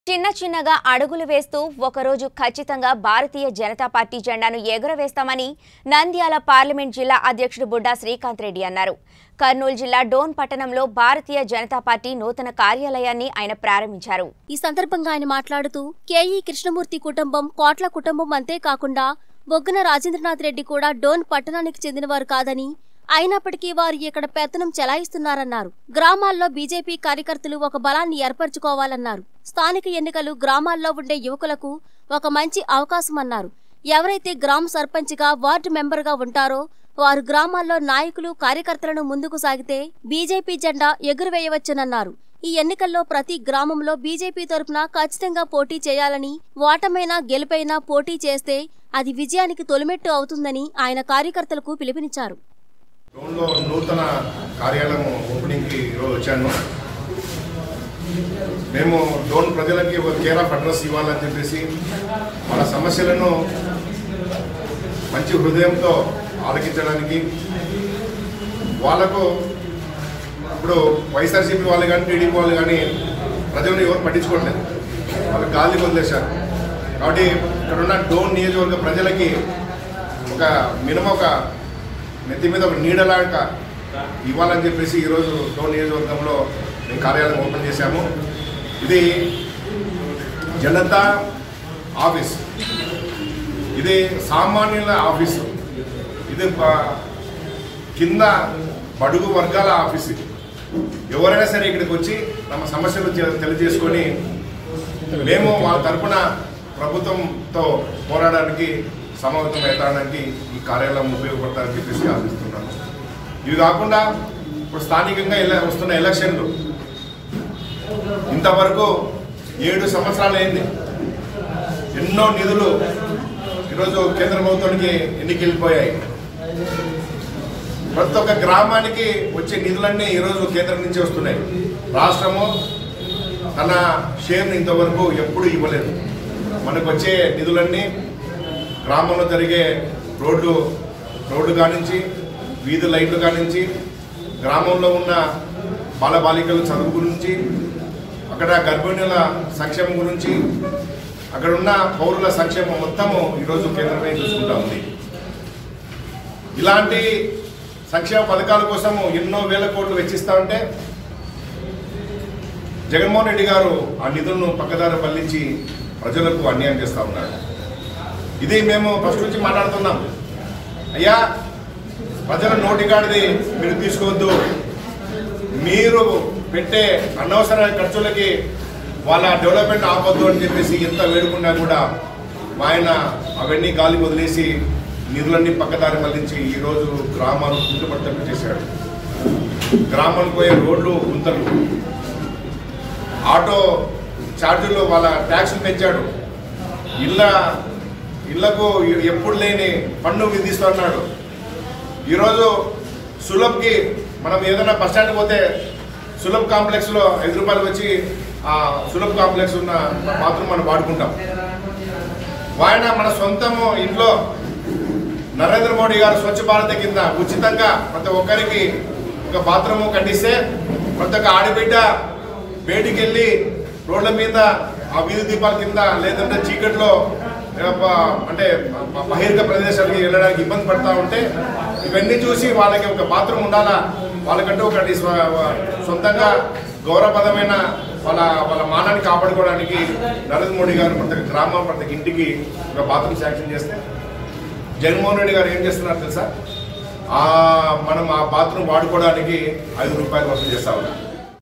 చిన్న చిన్నగా అడుగులు వేస్తూ ఒకరోజు ఖచ్చితంగా భారతీయ జనతా పార్టీ జెండాను ఎగురవేస్తామని నంద్యాల పార్లమెంట్ జిల్లా అధ్యక్షుడు బుడ్డా శ్రీకాంత్ రెడ్డి అన్నారు కర్నూలు జిల్లా డోన్ పట్టణంలో భారతీయ జనతా పార్టీ నూతన కార్యాలయాన్ని ఆయన ప్రారంభించారు ఈ సందర్భంగా ఆయన మాట్లాడుతూ కేఈ కృష్ణమూర్తి కుటుంబం కోట్ల కుటుంబం అంతేకాకుండా బొగ్గన రాజేంద్రనాథ్ రెడ్డి కూడా డోన్ పట్టణానికి చెందినవారు కాదని అయినప్పటికీ వారు ఇక్కడ పెత్తనం చెలాయిస్తున్నారన్నారు గ్రామాల్లో బీజేపీ కార్యకర్తలు ఒక బలాన్ని ఏర్పరచుకోవాలన్నారు స్థానిక ఎన్నికలు గ్రామాల్లో ఉండే యువకులకు ఒక మంచి అవకాశమన్నారు ఎవరైతే గ్రామ సర్పంచ్గా వార్డు మెంబర్గా ఉంటారో వారు గ్రామాల్లో నాయకులు కార్యకర్తలను ముందుకు సాగితే బీజేపీ జెండా ఎగురవేయవచ్చునన్నారు ఈ ఎన్నికల్లో ప్రతి గ్రామంలో బీజేపీ తరపున ఖచ్చితంగా పోటీ చేయాలని ఓటమైనా గెలుపైనా పోటీ చేస్తే అది విజయానికి తొలిమెట్టు అవుతుందని ఆయన కార్యకర్తలకు పిలుపునిచ్చారు డోన్లో నూతన కార్యాలయం ఓపెనింగ్కి ఈరోజు వచ్చాను మేము డోన్ ప్రజలకి ఒక కేర్ ఆఫ్ అడ్రస్ ఇవ్వాలని చెప్పేసి వాళ్ళ సమస్యలను మంచి హృదయంతో ఆలకించడానికి వాళ్ళకు ఇప్పుడు వైఎస్ఆర్సీపీ వాళ్ళు కానీ టీడీపీ వాళ్ళు కానీ ప్రజలను ఎవరు పట్టించుకోవట్లేదు వాళ్ళు గాలి వదిలేశారు కాబట్టి ఇక్కడున్న డోన్ నియోజకవర్గ ప్రజలకి ఒక మినిమం ఒక నెత్తి మీద ఒక నీడలాగా ఇవ్వాలని చెప్పేసి ఈరోజు డోన్ నియోజకవర్గంలో మేము కార్యాలయం ఓపెన్ చేశాము ఇది జనతా ఆఫీస్ ఇది సామాన్యుల ఆఫీసు ఇది బ- కింద బడుగు వర్గాల ఆఫీస్ ఇది ఎవరైనా సరే ఇక్కడికి వచ్చి తమ సమస్యలు తె- తెలియజేసుకొని మేము వాళ్ళ తరపున ప్రభుత్వంతో పోరాడడానికి సమావేశం అవుతాడానికి ఈ కార్యాలయం ఉపయోగపడతారని చెప్పేసి ఆశిస్తున్నాను ఇవి కాకుండా ఇప్పుడు స్థానికంగా ఎల వస్తున్న ఎలక్షన్లు ఇంతవరకు ఏడు సంవత్సరాలు అయింది ఎన్నో నిధులు ఈరోజు కేంద్ర ప్రభుత్వానికి ఎన్నికెళ్ళిపోయాయి ప్రతి ఒక్క గ్రామానికి వచ్చే నిధులన్నీ ఈరోజు కేంద్రం నుంచి వస్తున్నాయి రాష్ట్రము తన షేర్ని ఇంతవరకు ఎప్పుడు ఇవ్వలేదు మనకు వచ్చే నిధులన్నీ గ్రామంలో జరిగే రోడ్లు రోడ్లు కానించి వీధి లైట్లు కానించి గ్రామంలో ఉన్న బాలబాలికల చదువు గురించి అక్కడ గర్భిణుల సంక్షేమం గురించి అక్కడ ఉన్న పౌరుల సంక్షేమం మొత్తము ఈరోజు కేంద్రమే చూసుకుంటా ఉంది ఇలాంటి సంక్షేమ పథకాల కోసము ఎన్నో వేల కోట్లు వెచ్చిస్తా ఉంటే జగన్మోహన్ రెడ్డి గారు ఆ నిధులను పక్కదారి పల్లించి ప్రజలకు అన్యాయం చేస్తూ ఉన్నాడు ఇది మేము ఫస్ట్ నుంచి మాట్లాడుతున్నాం అయ్యా ప్రజల నోటికాడిది మీరు తీసుకోవద్దు మీరు పెట్టే అనవసర ఖర్చులకి వాళ్ళ డెవలప్మెంట్ ఆపొద్దు అని చెప్పేసి ఎంత వేడుకున్నా కూడా ఆయన అవన్నీ గాలి వదిలేసి నిధులన్నీ పక్కదారి మళ్లించి ఈరోజు గ్రామాలు కుంటుపడతట్టు చేశాడు గ్రామానికి పోయే రోడ్లు గుంతలు ఆటో ఛార్జీలు వాళ్ళ ట్యాక్సులు పెంచాడు ఇళ్ళ ఇళ్లకు ఎప్పుడు లేని పన్ను విధిస్తున్నాడు ఈరోజు సులభ్కి మనం ఏదైనా బస్ స్టాండ్ పోతే సులభ్ కాంప్లెక్స్లో ఐదు రూపాయలు వచ్చి ఆ సులభ్ కాంప్లెక్స్ ఉన్న బాత్రూమ్ మనం వాడుకుంటాం ఆయన మన సొంతము ఇంట్లో నరేంద్ర మోడీ గారు స్వచ్ఛ భారత్ కింద ఉచితంగా ప్రతి ఒక్కరికి ఒక బాత్రూమ్ కట్టిస్తే ప్రతి ఒక్క ఆడబిడ్డ బయటికి వెళ్ళి రోడ్ల మీద ఆ వీధి దీపాల కింద లేదంటే చీకట్లో ఆ, ప- అంటే బ- బహిర్గ ప్రదేశాలకి వెళ్ళడానికి ఇబ్బంది పడతా ఉంటే ఇవన్నీ చూసి వాళ్ళకి ఒక బాత్రూమ్ ఉండాలా వాళ్ళకంటూ ఒకటి స్వ- సొంతంగా గౌరవపదమైన వాళ్ళ వాళ్ళ మానాన్ని కాపాడుకోవడానికి నరేంద్ర మోడీ గారు ప్రతి ఒక్క గ్రామం ప్రతి ఒక్క ఇంటికి ఒక బాత్రూమ్ శాంక్షన్ చేస్తే జగన్మోహన్ రెడ్డి గారు ఏం చేస్తున్నారు తెలుసా ఆ మనం ఆ బాత్రూమ్ వాడుకోవడానికి ఐదు రూపాయలు వసూలు చేస్తా ఉన్నారు